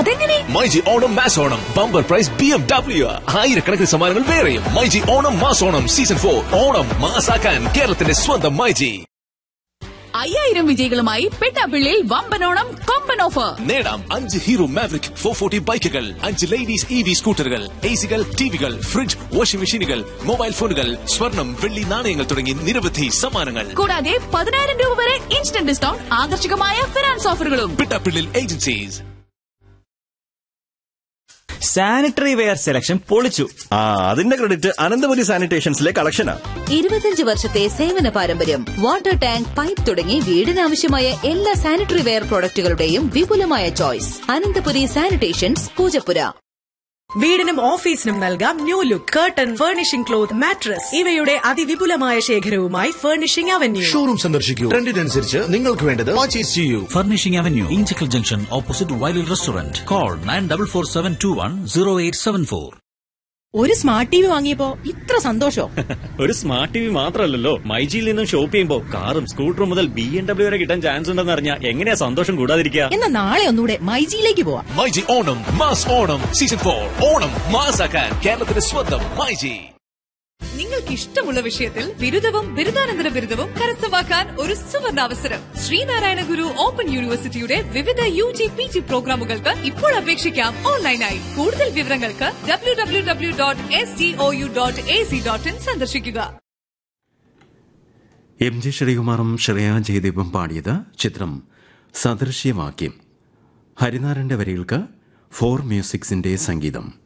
അതെങ്ങനെ myG Onam mass Onam bumper prize B M W ആയിരക്കണക്കിന് സമ്മാനങ്ങൾ വേറെയും myG Onam mass Onam season for Onam മാസാക്കാൻ കേരളത്തിന്റെ സ്വന്തം മൈജി അയ്യായിരം വിജയികളുമായി പെട്ടാപ്പിള്ളിയിൽ വമ്പനോണം കൊമ്പൻ ഓഫർ നേടാം അഞ്ച് ഹീറോ മാവറിക് ഫോർ ഫോർട്ടി ബൈക്കുകൾ അഞ്ച് ലേഡീസ് ഇ വി സ്കൂട്ടറുകൾ എ സികൾ ടിവികൾ ഫ്രിഡ്ജ് വാഷിംഗ് മെഷീനുകൾ മൊബൈൽ ഫോണുകൾ സ്വർണം വെള്ളി നാണയങ്ങൾ തുടങ്ങി നിരവധി സമ്മാനങ്ങൾ കൂടാതെ പതിനായിരം രൂപ വരെ ഇൻസ്റ്റന്റ് ഡിസ്കൗണ്ട് ആകർഷകമായ ഫിനാൻസ് ഓഫറുകളും പിട്ടാപ്പിള്ളിൽ ഏജൻസീസ് സാനിറ്ററി വെയർ സെലക്ഷൻ പൊളിച്ചു ആ അതിന്റെ ക്രെഡിറ്റ് അനന്തപുരി സാനിറ്റേഷൻസിലെ കളക്ഷനാ ഇരുപത്തിയഞ്ച് വർഷത്തെ സേവന പാരമ്പര്യം വാട്ടർ ടാങ്ക് പൈപ്പ് തുടങ്ങി വീടിനാവശ്യമായ എല്ലാ സാനിറ്ററി വെയർ പ്രോഡക്റ്റുകളുടെയും വിപുലമായ ചോയ്സ് അനന്തപുരി സാനിറ്റേഷൻസ് പൂജപ്പുര വീടിനും ഓഫീസിനും നൽകാം new look curtain furnishing cloth mattress ഇവയുടെ അതിവിപുലമായ ശേഖരവുമായി ഫർണിഷിംഗ് അവന്യൂ ഷോറൂം സന്ദർശിക്കൂ ട്രെൻഡിനനുസരിച്ച് നിങ്ങൾക്ക് വേണ്ടത് പർച്ചേസ് ചെയ്യൂ Furnishing Avenue, Inchicle Junction, opposite Wiley Restaurant. Call 9447210874. ഒരു സ്മാർട്ട് ടി വി വാങ്ങിയപ്പോ ഇത്ര സന്തോഷം ഒരു സ്മാർട്ട് ടി വി മാത്രമല്ലല്ലോ മൈജിയിൽ നിന്നും ഷോപ്പ് ചെയ്യുമ്പോൾ കാറും സ്കൂട്ടറും മുതൽ ബി എം ഡബ്ല്യു വരെ കിട്ടാൻ ചാൻസ് ഉണ്ടെന്ന് അറിഞ്ഞാൽ എങ്ങനെയാ സന്തോഷം കൂടാതിരിക്കുക എന്നാ നാളെ ഒന്നുകൂടെ മൈജിയിലേക്ക് പോവാം myG Onam mass Onam season for Onam മാസാക്കാൻ കേരളത്തിന്റെ സ്വന്തം മൈജി നിങ്ങൾക്ക് ഇഷ്ടമുള്ള വിഷയത്തിൽ ബിരുദവും ബിരുദാനന്തര ബിരുദവും കരസ്ഥമാക്കാൻ ഒരു സുവർണ അവസരം ശ്രീനാരായണ ഗുരു ഓപ്പൺ യൂണിവേഴ്സിറ്റിയുടെ വിവിധ യു ജി പി ജി പ്രോഗ്രാമുകൾക്ക് ഇപ്പോൾ അപേക്ഷിക്കാം ഓൺലൈനായി കൂടുതൽ വിവരങ്ങൾക്ക് W W W dot S D O U dot A C dot in സന്ദർശിക്കുക എം ജി ശ്രീകുമാറും ശ്രേയ ജയദീപും പാടിയത് ചിത്രം സദൃശ്യവാക്യം ഹരിനാരന്റെ വരികൾക്ക് ഫോർ മ്യൂസിക്സിന്റെ സംഗീതം